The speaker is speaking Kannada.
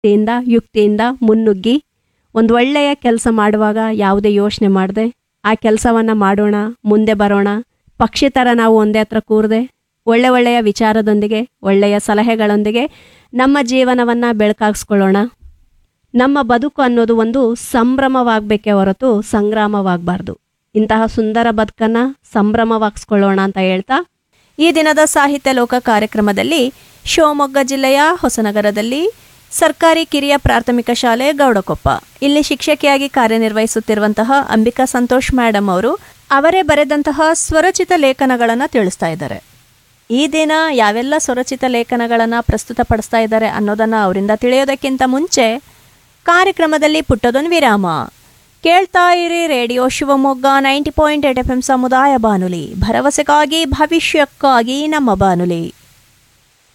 ಯುಕ್ತಿಯಿಂದ ಯುಕ್ತಿಯಿಂದ ಮುನ್ನುಗ್ಗಿ ಒಂದು ಒಳ್ಳೆಯ ಕೆಲಸ ಮಾಡುವಾಗ ಯಾವುದೇ ಯೋಚನೆ ಮಾಡದೆ ಆ ಕೆಲಸವನ್ನು ಮಾಡೋಣ ಮುಂದೆ ಬರೋಣ ಪಕ್ಷಿ ಥರ ನಾವು ಒಂದೇ ಹತ್ರ ಕೂರದೆ ಒಳ್ಳೆ ಒಳ್ಳೆಯ ವಿಚಾರದೊಂದಿಗೆ ಒಳ್ಳೆಯ ಸಲಹೆಗಳೊಂದಿಗೆ ನಮ್ಮ ಜೀವನವನ್ನು ಬೆಳಕಾಗಿಸ್ಕೊಳ್ಳೋಣ ನಮ್ಮ ಬದುಕು ಅನ್ನೋದು ಒಂದು ಸಂಭ್ರಮವಾಗಬೇಕೇ ಹೊರತು ಸಂಗ್ರಾಮವಾಗಬಾರ್ದು ಇಂತಹ ಸುಂದರ ಬದುಕನ್ನು ಸಂಭ್ರಮವಾಗಿಸ್ಕೊಳ್ಳೋಣ ಅಂತ ಹೇಳ್ತಾ ಈ ದಿನದ ಸಾಹಿತ್ಯ ಲೋಕ ಕಾರ್ಯಕ್ರಮದಲ್ಲಿ ಶಿವಮೊಗ್ಗ ಜಿಲ್ಲೆಯ ಹೊಸನಗರದಲ್ಲಿ ಸರ್ಕಾರಿ ಕಿರಿಯ ಪ್ರಾಥಮಿಕ ಶಾಲೆ ಗೌಡಕೊಪ್ಪ ಇಲ್ಲಿ ಶಿಕ್ಷಕಿಯಾಗಿ ಕಾರ್ಯನಿರ್ವಹಿಸುತ್ತಿರುವಂತಹ ಅಂಬಿಕಾ ಸಂತೋಷ್ ಮೇಡಮ್ ಅವರು ಅವರೇ ಬರೆದಂತಹ ಸ್ವರಚಿತ ಲೇಖನಗಳನ್ನು ತಿಳಿಸ್ತಾ ಇದ್ದಾರೆ ಈ ದಿನ ಯಾವೆಲ್ಲ ಸ್ವರಚಿತ ಲೇಖನಗಳನ್ನು ಪ್ರಸ್ತುತಪಡಿಸ್ತಾ ಇದ್ದಾರೆ ಅನ್ನೋದನ್ನು ಅವರಿಂದ ತಿಳಿಯೋದಕ್ಕಿಂತ ಮುಂಚೆ ಕಾರ್ಯಕ್ರಮದಲ್ಲಿ ಪುಟ್ಟದೊಂದು ವಿರಾಮ ಕೇಳ್ತಾ ಇರಿ radio Shivamogga ninety point eight F M ಸಮುದಾಯ ಬಾನುಲಿ ಭರವಸೆಗಾಗಿ ಭವಿಷ್ಯಕ್ಕಾಗಿ ನಮ್ಮ ಬಾನುಲಿ